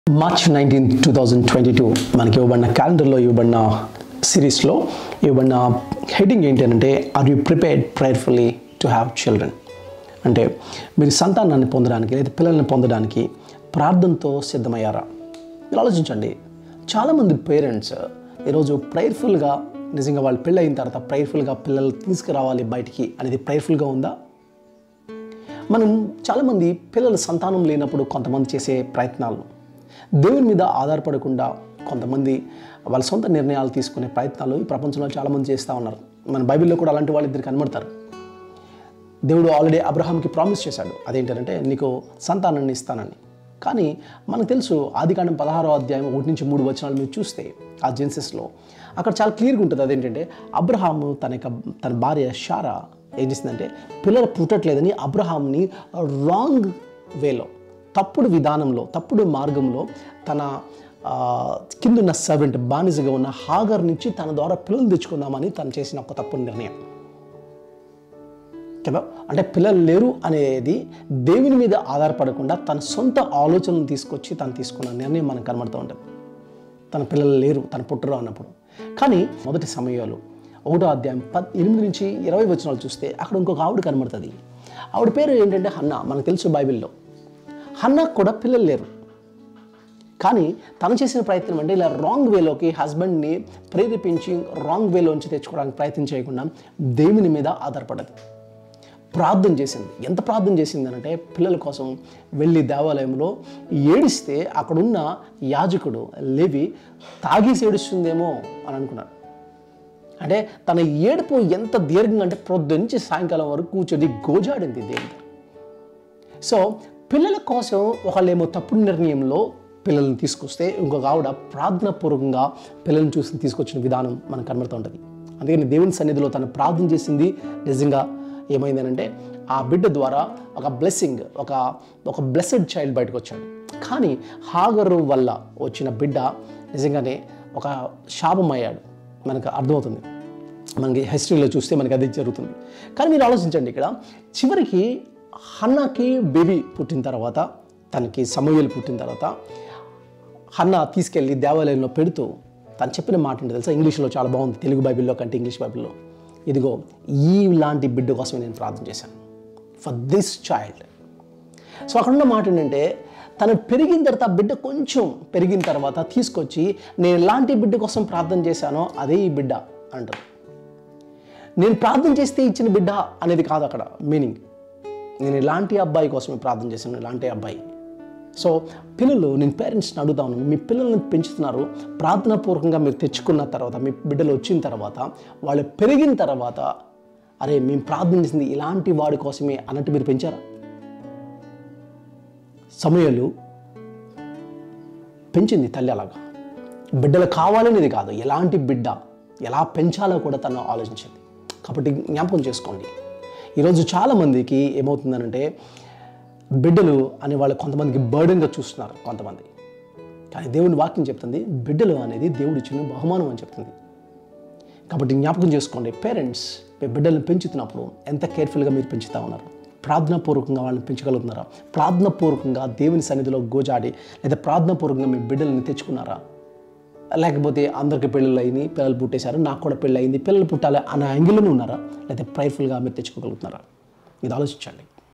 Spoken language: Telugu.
March nineteen two thousand twenty two మనకి ఇవ్వబడిన క్యాలెండర్లో ఇవ్వబడిన సిరీస్లో ఇవ్వబడిన హెడ్డింగ్ ఏంటి అంటే are you prepared prayerfully to have children అంటే మీరు సంతానాన్ని పొందడానికి లేదా పిల్లల్ని పొందడానికి ప్రార్థనతో సిద్ధమయ్యారా మీరు ఆలోచించండి చాలామంది పేరెంట్స్ ఈరోజు ప్రేయర్ఫుల్గా నిజంగా వాళ్ళు పెళ్ళి అయిన తర్వాత ప్రేయర్ఫుల్గా పిల్లలు తీసుకురావాలి బయటికి అనేది ప్రేయర్ఫుల్గా ఉందా మనం చాలామంది పిల్లల సంతానం లేనప్పుడు కొంతమంది చేసే ప్రయత్నాలు దేవుని మీద ఆధారపడకుండా కొంతమంది వాళ్ళ సొంత నిర్ణయాలు తీసుకునే ప్రయత్నాలు ఈ ప్రపంచంలో చాలామంది చేస్తూ ఉన్నారు మన బైబిల్లో కూడా అలాంటి వాళ్ళు ఇద్దరు కనబడతారు దేవుడు ఆల్రెడీ అబ్రహాంకి ప్రామిస్ చేశాడు అదేంటంటే నీకు సంతానాన్ని ఇస్తానని కానీ మనకు తెలుసు ఆదికాండం పదహారో అధ్యాయం ఒకటి నుంచి మూడు వచనాలు మీరు చూస్తే ఆ జెన్సెస్లో అక్కడ చాలా క్లియర్గా ఉంటుంది అదేంటంటే అబ్రహాము తన యొక్క తన భార్య షారా ఏం చేసిందంటే పిల్లలు పుట్టట్లేదని అబ్రహాంని రాంగ్ వేలో తప్పుడు విధానంలో తప్పుడు మార్గంలో తన ఆ, కిందున్న సర్వెంట్ బానిసగా ఉన్న హాగర్ నుంచి తన ద్వారా పిల్లలు తెచ్చుకుందామని తను చేసిన ఒక తప్పుడు నిర్ణయం కదా అంటే పిల్లలు లేరు అనేది దేవుని మీద ఆధారపడకుండా తన సొంత ఆలోచనలు తీసుకొచ్చి తను తీసుకున్న నిర్ణయం మనకు కనబడుతూ ఉంటుంది తన పిల్లలు లేరు తన పుట్టరు అన్నప్పుడు కానీ మొదటి సమయాలు ఒకటో అధ్యాయం పద్ ఎనిమిది నుంచి ఇరవై వచనాలు చూస్తే అక్కడ ఇంకొక ఆవిడ కనబడుతుంది ఆవిడ పేరు ఏంటంటే హన్నా మనకు తెలుసు బైబిల్లో హన్నాకు కూడా పిల్లలు లేరు కానీ తను చేసిన ప్రయత్నం అంటే ఇలా రాంగ్ వేలోకి హస్బెండ్ని ప్రేరేపించి రాంగ్ వేలోంచి తెచ్చుకోవడానికి ప్రయత్నం చేయకుండా దేవుని మీద ఆధారపడదు ప్రార్థన చేసింది ఎంత ప్రార్థన చేసింది అంటే పిల్లల కోసం వెళ్ళి దేవాలయంలో ఏడిస్తే అక్కడున్న యాజకుడు లేవి తాగేసి ఏడుస్తుందేమో అని అనుకున్నాడు అంటే తన ఏడుపు ఎంత దీర్ఘంగా అంటే ప్రొద్దు నుంచి సాయంకాలం వరకు కూర్చొని గోజాడింది దేవుడు సో పిల్లల కోసం ఒకళ్ళేమో తప్పుడు నిర్ణయంలో పిల్లల్ని తీసుకొస్తే ఇంకొక ఆవిడ ప్రార్థనాపూర్వకంగా పిల్లల్ని చూసి తీసుకొచ్చిన విధానం మనకు కనబడుతూ ఉంటుంది అందుకని దేవుని సన్నిధిలో తను ప్రార్థన చేసింది నిజంగా ఏమైందనంటే ఆ బిడ్డ ద్వారా ఒక బ్లెస్సింగ్ ఒక ఒక బ్లెస్సెడ్ చైల్డ్ బయటకు వచ్చాడు కానీ హాగరు వల్ల వచ్చిన బిడ్డ నిజంగానే ఒక శాపం అయ్యాడు మనకు అర్థమవుతుంది మనకి హిస్టరీలో చూస్తే మనకి అది జరుగుతుంది కానీ మీరు ఆలోచించండి ఇక్కడ చివరికి హన్నాకి బేబీ పుట్టిన తర్వాత తనకి సమూహలు పుట్టిన తర్వాత హన్నా తీసుకెళ్ళి దేవాలయంలో పెడుతూ తను చెప్పిన మాట ఏంటో తెలుసా ఇంగ్లీష్లో చాలా బాగుంది తెలుగు బైబిల్లో కంటే ఇంగ్లీష్ బైబిల్లో ఇదిగో ఈ లాంటి బిడ్డ కోసమే నేను ప్రార్థన చేశాను ఫర్ దిస్ చైల్డ్ సో అక్కడ ఉన్న మాట ఏంటంటే తను పెరిగిన తర్వాత ఆ బిడ్డ కొంచెం పెరిగిన తర్వాత తీసుకొచ్చి నేను ఎలాంటి బిడ్డ కోసం ప్రార్థన చేశానో అదే ఈ బిడ్డ అంటారు నేను ప్రార్థన చేస్తే ఇచ్చిన బిడ్డ అనేది కాదు అక్కడ మీనింగ్ నేను ఇలాంటి అబ్బాయి కోసమే ప్రార్థన చేశాను ఇలాంటి అబ్బాయి సో పిల్లలు నేను పేరెంట్స్ని అడుగుతా ఉన్నాను మీ పిల్లల్ని పెంచుతున్నారు ప్రార్థనాపూర్వకంగా మీరు తెచ్చుకున్న తర్వాత మీ బిడ్డలు వచ్చిన తర్వాత వాళ్ళు పెరిగిన తర్వాత అరే మేము ప్రార్థన చేసింది ఇలాంటి వాడి కోసమే అన్నట్టు మీరు పెంచారా సమయాలు పెంచింది తల్లి అలాగా బిడ్డలు కావాలనేది కాదు ఎలాంటి బిడ్డ ఎలా పెంచాలో కూడా తను ఆలోచించింది కాబట్టి జ్ఞాపకం చేసుకోండి ఈరోజు చాలామందికి ఏమవుతుందనంటే బిడ్డలు అనే వాళ్ళు కొంతమందికి బర్డెన్గా చూస్తున్నారు కొంతమంది కానీ దేవుని వాక్యం చెప్తుంది బిడ్డలు అనేది దేవుడు ఇచ్చిన బహుమానం అని చెప్తుంది కాబట్టి జ్ఞాపకం చేసుకోండి పేరెంట్స్ మీ బిడ్డలను పెంచుతున్నప్పుడు ఎంత కేర్ఫుల్గా మీరు పెంచుతూ ఉన్నారు ప్రార్థనాపూర్వకంగా వాళ్ళని పెంచగలుగుతున్నారా ప్రార్థనాపూర్వకంగా దేవుని సన్నిధిలో గోజాడి లేదా ప్రార్థనాపూర్వకంగా మీ బిడ్డల్ని తెచ్చుకున్నారా లేకపోతే అందరికి పెళ్ళిళ్ళు అయింది పిల్లలు పుట్టేశారు నాకు కూడా పెళ్ళి అయింది పిల్లలు పుట్టాలి అన్న యాంగిల్లోనే ఉన్నారా లేదా ప్రైర్ఫుల్గా మీరు తెచ్చుకోగలుగుతున్నారా ఇది ఆలోచించండి